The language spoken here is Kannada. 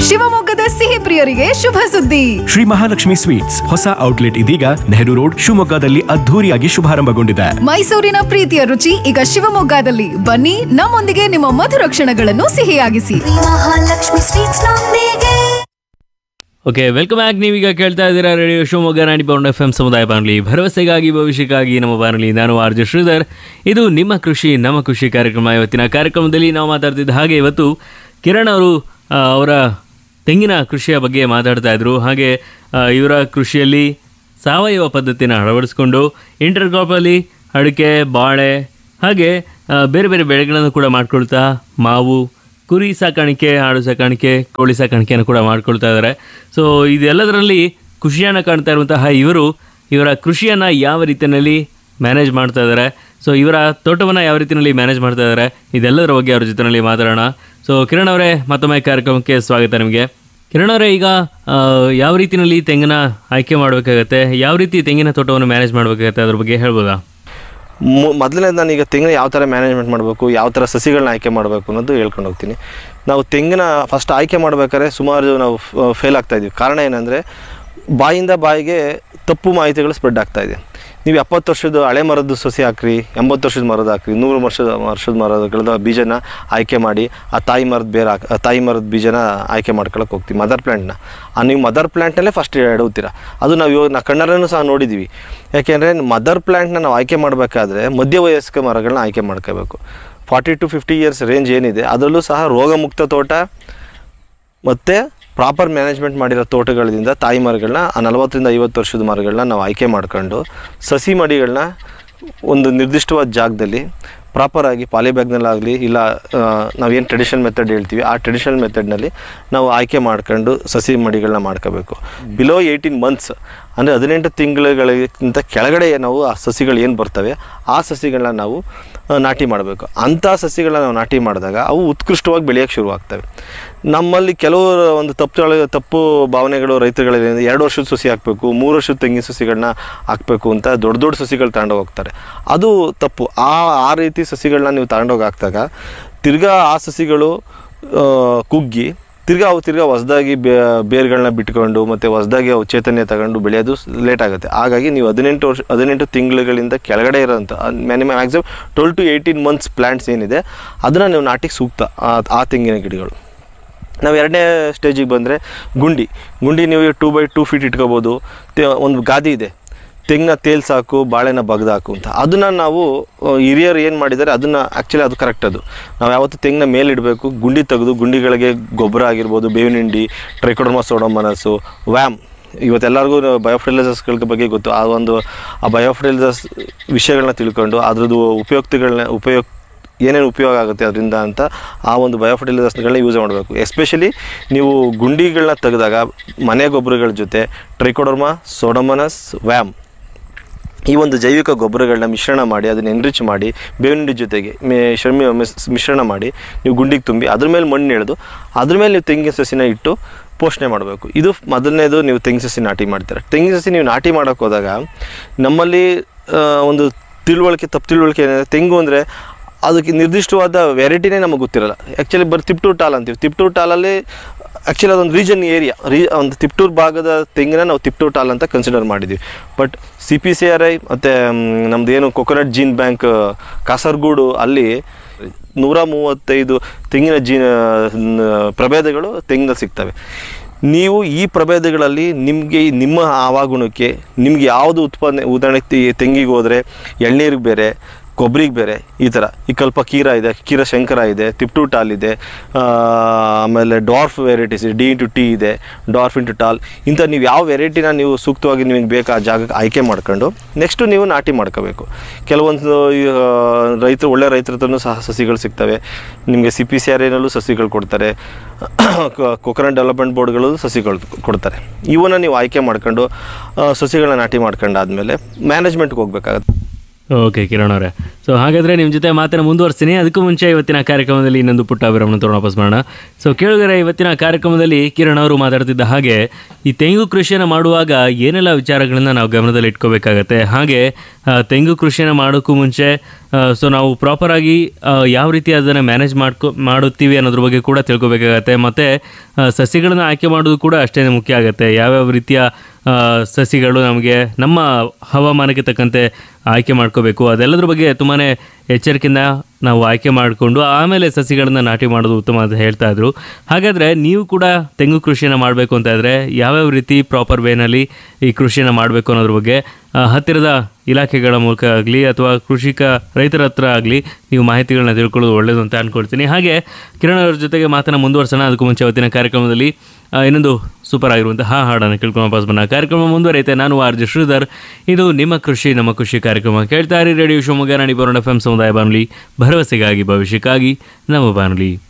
ಶಿವಮೊಗ್ಗದ ಸಿಹಿ ಪ್ರಿಯರಿಗೆ ಶುಭ ಸುದ್ದಿ ಶ್ರೀ ಮಹಾಲಕ್ಷ್ಮಿ ಸ್ವೀಟ್ಸ್ ಹೊಸ ಔಟ್ಲೆಟ್ ಇದೀಗ ನೆಹರು ರೋಡ್ ಶಿವಮೊಗ್ಗದಲ್ಲಿ ಅದ್ಧೂರಿಯಾಗಿ ಶುಭಾರಂಭಗೊಂಡಿದೆ ಮೈಸೂರಿನ ಪ್ರೀತಿಯ ರುಚಿ ಈಗ ಶಿವಮೊಗ್ಗದಲ್ಲಿ ಬನ್ನಿ ನಮ್ಮೊಂದಿಗೆ ನಿಮ್ಮ ಮಧುರ ಕ್ಷಣಗಳನ್ನು ಸಿಹಿಯಾಗಿಸಿ ಮಹಾಲಕ್ಷ್ಮಿ ಸ್ವೀಟ್ಸ್ ನೊಂದಿಗೆ ಓಕೆ ವೆಲ್ಕಮ್ ಬ್ಯಾಕ್ ನೀವೀಗ ಕೇಳ್ತಾ ಇದ್ದೀರಾ ರೇಡಿಯೋ ಶಿವಮೊಗ್ಗ ನಾಡಿ ಪೌಂಡ್ ಎಫ್ ಎಂ ಸಮುದಾಯ ಬಾನುಲಿ ಭರವಸೆಗಾಗಿ ಭವಿಷ್ಯಕ್ಕಾಗಿ ನಮ್ಮ ಬಾನುಲಿ ನಾನು ಆರ್ ಜೆ ಶ್ರೀಧರ್ ಇದು ನಿಮ್ಮ ಕೃಷಿ ನಮ್ಮ ಕೃಷಿ ಕಾರ್ಯಕ್ರಮ ಇವತ್ತಿನ ಕಾರ್ಯಕ್ರಮದಲ್ಲಿ ನಾವು ಮಾತಾಡ್ತಿದ್ದ ಹಾಗೆ ಇವತ್ತು ಕಿರಣ್ ಅವರು ಆ, ಅವರ ತೆಂಗಿನ ಕೃಷಿಯ ಬಗ್ಗೆ ಮಾತಾಡ್ತಾ ಇದ್ರು ಹಾಗೆ ಆ, ಇವರ ಕೃಷಿಯಲ್ಲಿ ಸಾವಯವ ಪದ್ಧತಿನ ಅಳವಡಿಸ್ಕೊಂಡು ಇಂಟರ್ ಕ್ರಾಪಲ್ಲಿ ಅಡಿಕೆ ಬಾಳೆ ಹಾಗೆ ಆ, ಬೇರೆ ಬೇರೆ ಬೆಳೆಗಳನ್ನು ಕೂಡ ಮಾಡ್ಕೊಳ್ತಾ ಮಾವು ಕುರಿ ಸಾಕಾಣಿಕೆ ಆಡು ಸಾಕಾಣಿಕೆ ಕೋಳಿ ಸಾಕಾಣಿಕೆಯನ್ನು ಕೂಡ ಮಾಡ್ಕೊಳ್ತಾ ಇದ್ದಾರೆ ಸೊ ಇದೆಲ್ಲದರಲ್ಲಿ ಖುಷಿಯನ್ನು ಕಾಣ್ತಾ ಇರುವಂತಹ ಇವರು ಇವರ ಕೃಷಿಯನ್ನು ಯಾವ ರೀತಿಯಲ್ಲಿ ಮ್ಯಾನೇಜ್ ಮಾಡ್ತಾ ಇದ್ದಾರೆ ಸೊ ಇವರ ತೋಟವನ್ನು ಯಾವ ರೀತಿಯಲ್ಲಿ ಮ್ಯಾನೇಜ್ ಮಾಡ್ತಾ ಇದ್ದಾರೆ ಇದೆಲ್ಲದರ ಬಗ್ಗೆ ಅವ್ರ ಜೊತೆಯಲ್ಲಿ ಮಾತಾಡೋಣ ಸೊ ಕಿರಣ್ ಅವರೇ ಮತ್ತೊಮ್ಮೆ ಕಾರ್ಯಕ್ರಮಕ್ಕೆ ಸ್ವಾಗತ ನಿಮಗೆ ಕಿರಣ್ ಅವರೇ ಈಗ ಆ, ಯಾವ ರೀತಿಯಲ್ಲಿ ತೆಂಗಿನ ಆಯ್ಕೆ ಮಾಡಬೇಕಾಗತ್ತೆ ಯಾವ ರೀತಿ ತೆಂಗಿನ ತೋಟವನ್ನು ಮ್ಯಾನೇಜ್ ಮಾಡಬೇಕಾಗತ್ತೆ ಅದ್ರ ಬಗ್ಗೆ ಹೇಳ್ಬೋದಾ ಮೊದಲನೇದು ನಾನು ಈಗ ತೆಂಗಿನ ಯಾವ ಥರ ಮ್ಯಾನೇಜ್ಮೆಂಟ್ ಮಾಡಬೇಕು ಯಾವ ಥರ ಸಸಿಗಳನ್ನ ಆಯ್ಕೆ ಮಾಡಬೇಕು ಅನ್ನೋದು ಹೇಳ್ಕೊಂಡು ಹೋಗ್ತೀನಿ ನಾವು ತೆಂಗಿನ ಫಸ್ಟ್ ಆಯ್ಕೆ ಮಾಡ್ಬೇಕಾದ್ರೆ ಸುಮಾರು ನಾವು ಫೇಲ್ ಆಗ್ತಾ ಇದೀವಿ ಕಾರಣ ಏನಂದರೆ ಬಾಯಿಂದ ಬಾಯಿಗೆ ತಪ್ಪು ಮಾಹಿತಿಗಳು ಸ್ಪ್ರೆಡ್ ಆಗ್ತಾ ಇದೆ ನೀವು ಎಪ್ಪತ್ತು ವರ್ಷದ ಹಳೆ ಮರದ್ದು ಸಸಿ ಹಾಕ್ರಿ ಎಂಬತ್ತು ವರ್ಷದ ಮರದ ಹಾಕ್ರಿ ನೂರು ವರ್ಷದ ವರ್ಷದ ಮರಗಳ ಬೀಜನ ಆಯ್ಕೆ ಮಾಡಿ ಆ ತಾಯಿ ಮರದ ಬೇರೆ ಹಾಕಿ ಆ ತಾಯಿ ಮರದ ಬೀಜನ ಆಯ್ಕೆ ಮಾಡ್ಕೊಳಕ್ಕೆ ಹೋಗ್ತೀವಿ ಮದರ್ ಪ್ಲ್ಯಾಂಟ್ನ ಆ ನೀವು ಮದರ್ ಪ್ಲ್ಯಾಂಟಲ್ಲೇ ಫಸ್ಟ್ ಎಡವುತ್ತೀರ ಅದು ನಾವು ಇವಾಗ ನಾ ಕಣ್ಣರನ್ನು ಸಹ ನೋಡಿದ್ದೀವಿ ಯಾಕೆಂದರೆ ಮದರ್ ಪ್ಲ್ಯಾಂಟ್ನ ನಾವು ಆಯ್ಕೆ ಮಾಡಬೇಕಾದ್ರೆ ಮಧ್ಯವಯಸ್ಕ ಮರಗಳನ್ನ ಆಯ್ಕೆ ಮಾಡ್ಕೋಬೇಕು forty to fifty years range ಏನಿದೆ ಅದರಲ್ಲೂ ಸಹ ರೋಗಮುಕ್ತ ತೋಟ ಮತ್ತು ಪ್ರಾಪರ್ ಮ್ಯಾನೇಜ್ಮೆಂಟ್ ಮಾಡಿರೋ ತೋಟಗಳಿಂದ ತಾಯಿ ಮರಗಳನ್ನ ಆ ನಲವತ್ತರಿಂದ ಐವತ್ತು ವರ್ಷದ ಮರಗಳನ್ನ ನಾವು ಆಯ್ಕೆ ಮಾಡ್ಕೊಂಡು ಸಸಿ ಮಡಿಗಳನ್ನ ಒಂದು ನಿರ್ದಿಷ್ಟವಾದ ಜಾಗದಲ್ಲಿ ಪ್ರಾಪರಾಗಿ ಪಾಲಿಬ್ಯಾಗ್ನಲ್ಲಾಗಲಿ ಇಲ್ಲ ನಾವೇನು ಟ್ರೆಡಿಷನಲ್ ಮೆಥಡ್ ಹೇಳ್ತೀವಿ ಆ ಟ್ರೆಡಿಷನಲ್ ಮೆಥಡ್ನಲ್ಲಿ ನಾವು ಆಯ್ಕೆ ಮಾಡ್ಕೊಂಡು ಸಸಿ ಮಡಿಗಳನ್ನ ಮಾಡ್ಕೋಬೇಕು ಬಿಲೋ ಏಯ್ಟೀನ್ ಮಂತ್ಸ್ ಅಂದರೆ ಹದಿನೆಂಟು ತಿಂಗಳುಗಳಿಗಿಂತ ಕೆಳಗಡೆ ನಾವು ಆ ಸಸಿಗಳು ಏನು ಬರ್ತವೆ ಆ ಸಸಿಗಳನ್ನ ನಾವು ಆ, ನಾಟಿ ಮಾಡಬೇಕು ಅಂಥ ಸಸಿಗಳನ್ನ ನಾವು ನಾಟಿ ಮಾಡಿದಾಗ ಅವು ಉತ್ಕೃಷ್ಟವಾಗಿ ಬೆಳೆಯೋಕ್ಕೆ ಶುರುವಾಗ್ತವೆ ನಮ್ಮಲ್ಲಿ ಕೆಲವು ಒಂದು ತಪ್ಪು ತಪ್ಪು ಭಾವನೆಗಳು ರೈತರುಗಳಲ್ಲಿ ಎರಡು ವರ್ಷದ ಸಸಿ ಹಾಕಬೇಕು ಮೂರು ವರ್ಷದ ತೆಂಗಿನ ಸಸಿಗಳನ್ನ ಹಾಕಬೇಕು ಅಂತ ದೊಡ್ಡ ದೊಡ್ಡ ಸಸಿಗಳು ತಗೊಂಡೋಗಿ ಹೋಗ್ತಾರೆ ಅದು ತಪ್ಪು ಆ ಆ ರೀತಿ ಸಸಿಗಳನ್ನ ನೀವು ತಗೊಂಡೋಗಿ ಹಾಕಿದಾಗ ತಿರ್ಗಾ ಆ ಸಸಿಗಳು ಆ, ಕುಗ್ಗಿ ತಿರ್ಗಾ ಅವು ತಿರ್ಗಾ ಹೊಸದಾಗಿ ಬೇ ಬೇರುಗಳನ್ನ ಬಿಟ್ಕೊಂಡು ಮತ್ತು ಹೊಸದಾಗಿ ಅವು ಚೈತನ್ಯ ತಗೊಂಡು ಬೆಳೆಯೋದು ಲೇಟ್ ಆಗುತ್ತೆ ಹಾಗಾಗಿ ನೀವು ಹದಿನೆಂಟು ವರ್ಷ ಹದಿನೆಂಟು ತಿಂಗಳುಗಳಿಂದ ಕೆಳಗಡೆ ಇರೋಂಥ minimum maximum twelve to eighteen months plants ಏನಿದೆ ಅದನ್ನು ನೀವು ನಾಟಿಗೆ ಸೂಕ್ತ ಆ- ಆ ತೆಂಗಿನ ಗಿಡಗಳು ನಾವು ಎರಡನೇ ಸ್ಟೇಜಿಗೆ ಬಂದರೆ ಗುಂಡಿ ಗುಂಡಿ ನೀವು ಟೂ ಬೈ ಟೂ ಫೀಟ್ ಇಟ್ಕೋಬೋದು ತೆ- ಒಂದು ಗಾದಿ ಇದೆ ತೆಂಗಿನ ತೇಲ್ ಸಾಕು ಬಾಳೆನ ಬಗ್ದು ಹಾಕು ಅಂತ ಅದನ್ನು ನಾವು ಆ, ಹಿರಿಯರು ಏನು ಮಾಡಿದ್ದಾರೆ ಅದನ್ನು ಆ್ಯಕ್ಚುಲಿ ಅದು ಕರೆಕ್ಟ್ ಅದು ನಾವು ಯಾವತ್ತೂ ತೆಂಗಿನ ಮೇಲೆ ಇಡಬೇಕು ಗುಂಡಿ ತೆಗೆದು ಗುಂಡಿಗಳಿಗೆ ಗೊಬ್ಬರ ಆಗಿರ್ಬೋದು ಬೇವಿನ ಹಿಂಡಿ ಟ್ರೈಕೋಡರ್ಮಾ ಸೋಡೋಮನಸ್ಸು ವ್ಯಾಮ್ ಇವತ್ತೆಲ್ಲರಿಗೂ ಬಯೋಫರ್ಟಿಲೈಸರ್ಸ್ಗಳ ಬಗ್ಗೆ ಗೊತ್ತು ಆ ಒಂದು ಆ ಬಯೋಫರ್ಟಿಲೈಸರ್ಸ್ ವಿಷಯಗಳನ್ನ ತಿಳ್ಕೊಂಡು ಅದ್ರದ್ದು ಉಪಯುಕ್ತಗಳನ್ನ ಉಪಯುಕ್ತ ಏನೇನು ಉಪಯೋಗ ಆಗುತ್ತೆ ಅದರಿಂದ ಅಂತ ಆ ಒಂದು ಬಯೋಫರ್ಟಿಲೈಸರ್ಸ್ಗಳನ್ನ ಯೂಸ್ ಮಾಡಬೇಕು ಎಸ್ಪೆಷಲಿ ನೀವು ಗುಂಡಿಗಳನ್ನ ತೆಗೆದಾಗ ಮನೆ ಗೊಬ್ಬರಗಳ ಜೊತೆ ಟ್ರೈಕೋಡರ್ಮಾ ಸೋಡಮನಸ್ ವ್ಯಾಮ್ ಈ ಒಂದು ಜೈವಿಕ ಗೊಬ್ಬರಗಳನ್ನ ಮಿಶ್ರಣ ಮಾಡಿ ಅದನ್ನು ಎನ್ರಿಚ್ ಮಾಡಿ ಬೇವಿನ ಹಿಂಡಿ ಜೊತೆಗೆ ಮೇ- ಶ್ರಮಿ ಮಿಸ್- ಮಿಶ್ರಣ ಮಾಡಿ ನೀವು ಗುಂಡಿಗೆ ತುಂಬಿ ಅದ್ರ ಮೇಲೆ ಮಣ್ಣು ಎಳೆದು ಅದ್ರ ಮೇಲೆ ನೀವು ತೆಂಗಿನ ಸಸಿನ ಇಟ್ಟು ಪೋಷಣೆ ಮಾಡಬೇಕು ಇದು ಮೊದಲನೇದು ನೀವು ತೆಂಗಿನ ಸಸಿ ನಾಟಿ ಮಾಡ್ತೀರ ತೆಂಗಿನ ಸಸಿ ನೀವು ನಾಟಿ ಮಾಡೋಕೆ ಹೋದಾಗ ನಮ್ಮಲ್ಲಿ ಆ, ಒಂದು ತಿಳುವಳಿಕೆ ತಪ್ಪು ತಿಳುವಳಿಕೆ ಏನಿದೆ ತೆಂಗು ಅಂದರೆ ಅದಕ್ಕೆ ನಿರ್ದಿಷ್ಟವಾದ ವೆರೈಟಿನೇ ನಮಗೆ ಗೊತ್ತಿರಲ್ಲ ಆ್ಯಕ್ಚುಲಿ ಬರೀ ತಿಪ್ಟೂರು ಟಾಲ್ ಅಂತೀವಿ ತಿಪ್ಟೂರು ಟಾಲಲ್ಲಿ ಆ್ಯಕ್ಚುಲಿ ಅದೊಂದು ರೀಜನ್ ಏರಿಯಾ ರೀ ಒಂದು ತಿಪ್ಟೂರು ಭಾಗದ ತೆಂಗಿನ ನಾವು ತಿಪ್ಟೂರು ಟಾಲ್ ಅಂತ ಕನ್ಸಿಡರ್ ಮಾಡಿದ್ವಿ but C P C R I ಮತ್ತು ನಮ್ದು ಏನು ಕೊಕೊನಟ್ ಜೀನ್ ಬ್ಯಾಂಕ್ ಕಾಸರಗೋಡು ಅಲ್ಲಿ ನೂರ ಮೂವತ್ತೈದು ತೆಂಗಿನ ಜೀನ ಪ್ರಭೇದಗಳು ತೆಂಗಿನ ಸಿಗ್ತವೆ ನೀವು ಈ ಪ್ರಭೇದಗಳಲ್ಲಿ ನಿಮಗೆ ನಿಮ್ಮ ಹವಾಗುಣಕ್ಕೆ ನಿಮ್ಗೆ ಯಾವುದು ಉತ್ಪಾದನೆ ಉದಾಹರಣೆಗೆ ತೆ- ತೆಂಗಿಗೆ ಹೋದರೆ ಎಳ್ನೀರಿಗೆ ಬೇರೆ ಕೊಬ್ಬರಿಗೆ ಬೇರೆ ಈ ಥರ ಈ ಕಲ್ಪ ಕೀರ ಇದೆ ಕೀರ ಶಂಕರ ಇದೆ ತಿಪ್ಟು ಟಾಲ್ ಇದೆ ಆ, ಆಮೇಲೆ dwarf varieties D into T ಇದೆ ಡಾರ್ಫ್ ಇಂಟು ಟಾಲ್ ಇಂಥ ನೀವು ಯಾವ ವೆರೈಟಿನ ನೀವು ಸೂಕ್ತವಾಗಿ ನಿಮಗೆ ಬೇಕು ಆ ಜಾಗಕ್ಕೆ ಆಯ್ಕೆ ಮಾಡ್ಕೊಂಡು ನೆಕ್ಸ್ಟು ನೀವು ನಾಟಿ ಮಾಡ್ಕೋಬೇಕು ಕೆಲವೊಂದು ಈ, ಆ, ರೈತರು ಒಳ್ಳೆ ರೈತರ ಹತ್ರನೂ ಸಹ ಸಸಿಗಳು ಸಿಗ್ತವೆ ನಿಮಗೆ ಸಿ ಪಿ ಸಿ ಆರ್ ಏನಲ್ಲೂ ಸಸಿಗಳು ಕೊಡ್ತಾರೆ ಕೊಕೊನಟ್ ಡೆವಲಪ್ಮೆಂಟ್ ಬೋರ್ಡ್ಗಳು ಸಸಿಗಳು ಕೊಡ್ತಾರೆ ಇವನ್ನ ನೀವು ಆಯ್ಕೆ ಮಾಡ್ಕೊಂಡು ಆ, ಸಸಿಗಳನ್ನ ನಾಟಿ ಮಾಡ್ಕೊಂಡಾದ್ಮೇಲೆ ಮ್ಯಾನೇಜ್ಮೆಂಟ್ಗೆ ಹೋಗ್ಬೇಕಾಗತ್ತೆ ಓಕೆ ಕಿರಣ್ ಅವರೇ ಸೊ ಹಾಗಾದರೆ ನಿಮ್ಮ ಜೊತೆ ಮಾತನ್ನು ಮುಂದುವರಿಸ್ತೀನಿ ಅದಕ್ಕೂ ಮುಂಚೆ ಇವತ್ತಿನ ಕಾರ್ಯಕ್ರಮದಲ್ಲಿ ಇನ್ನೊಂದು ಪುಟ್ಟ ವಿರಾಮನ ತಗೊಂಡು ವಾಪಸ್ ಮಾಡೋಣ ಸೊ ಕೇಳಿದರೆ ಇವತ್ತಿನ ಕಾರ್ಯಕ್ರಮದಲ್ಲಿ ಕಿರಣ್ ಅವರು ಮಾತಾಡ್ತಿದ್ದ ಹಾಗೆ ಈ ತೆಂಗು ಕೃಷಿಯನ್ನು ಮಾಡುವಾಗ ಏನೆಲ್ಲ ವಿಚಾರಗಳನ್ನ ನಾವು ಗಮನದಲ್ಲಿ ಇಟ್ಕೋಬೇಕಾಗತ್ತೆ ಹಾಗೆ ಆ, ತೆಂಗು ಕೃಷಿಯನ್ನು ಮಾಡೋಕ್ಕೂ ಮುಂಚೆ ಸೊ ನಾವು ಪ್ರಾಪರಾಗಿ ಯಾವ ರೀತಿ ಅದನ್ನು ಮ್ಯಾನೇಜ್ ಮಾಡ್ಕೊ ಮಾಡುತ್ತೀವಿ ಅನ್ನೋದ್ರ ಬಗ್ಗೆ ಕೂಡ ತಿಳ್ಕೊಬೇಕಾಗತ್ತೆ ಮತ್ತು ಸಸಿಗಳನ್ನು ಆಯ್ಕೆ ಮಾಡೋದು ಕೂಡ ಅಷ್ಟೇ ಮುಖ್ಯ ಆಗುತ್ತೆ ಯಾವ್ಯಾವ ರೀತಿಯ ಆ, ಸಸಿಗಳು ನಮಗೆ ನಮ್ಮ ಹವಾಮಾನಕ್ಕೆ ತಕ್ಕಂತೆ ಆಯ್ಕೆ ಮಾಡ್ಕೋಬೇಕು ಅದೆಲ್ಲದ್ರ ಬಗ್ಗೆ ತುಂಬಾ ಎಚ್ಚರಿಕೆಯಿಂದ ನಾವು ಆಯ್ಕೆ ಮಾಡಿಕೊಂಡು ಆಮೇಲೆ ಸಸಿಗಳನ್ನು ನಾಟಿ ಮಾಡೋದು ಉತ್ತಮ ಅಂತ ಹೇಳ್ತಾ ಇದ್ರು ಹಾಗಾದರೆ ನೀವು ಕೂಡ ತೆಂಗು ಕೃಷಿಯನ್ನು ಮಾಡಬೇಕು ಅಂತ ಇದ್ದರೆ ಯಾವ್ಯಾವ ರೀತಿ ಪ್ರಾಪರ್ ವೇನಲ್ಲಿ ಈ ಕೃಷಿಯನ್ನು ಮಾಡಬೇಕು ಅನ್ನೋದ್ರ ಬಗ್ಗೆ ಆ, ಹತ್ತಿರದ ಇಲಾಖೆಗಳ ಮೂಲಕ ಆಗಲಿ ಅಥವಾ ಕೃಷಿಕ ರೈತರ ಹತ್ರ ಆಗಲಿ ನೀವು ಮಾಹಿತಿಗಳನ್ನ ತಿಳ್ಕೊಳ್ಳೋದು ಒಳ್ಳೆಯದು ಅಂತ ಅನ್ಕೊಳ್ತೀನಿ ಹಾಗೆ ಕಿರಣ್ ಅವ್ರ ಜೊತೆಗೆ ಮಾತನ್ನು ಮುಂದುವರ್ಸೋಣ ಅದಕ್ಕೂ ಮುಂಚೆ ಅವತ್ತಿನ ಕಾರ್ಯಕ್ರಮದಲ್ಲಿ ಆ, ಇನ್ನೊಂದು ಸೂಪರ್ ಆಗಿರುವಂತಹ ಹಾಡನ್ನು ಕೇಳ್ಕೊಂಡು ವಾಪಸ್ ಬನ್ನ ಕಾರ್ಯಕ್ರಮ ಮುಂದುವರಿಯುತ್ತೆ ನಾನು ಆರ್ ಜೆ ಶ್ರೀಧರ್ ಇದು ನಿಮ್ಮ ಕೃಷಿ ನಮ್ಮ ಕೃಷಿ ಕಾರ್ಯಕ್ರಮ ಕೇಳ್ತಾ ಇರಿ ರೇಡಿಯೋ ಶಿವಮೊಗ್ಗ ನಾಡಿ ಬರೋಣ ಎಫ್ ಎಂ ಸಮುದಾಯ ಬಾನುಲಿ ಭರವಸೆಗಾಗಿ ಭವಿಷ್ಯಕ್ಕಾಗಿ ನಮ್ಮ ಬಾನುಲಿ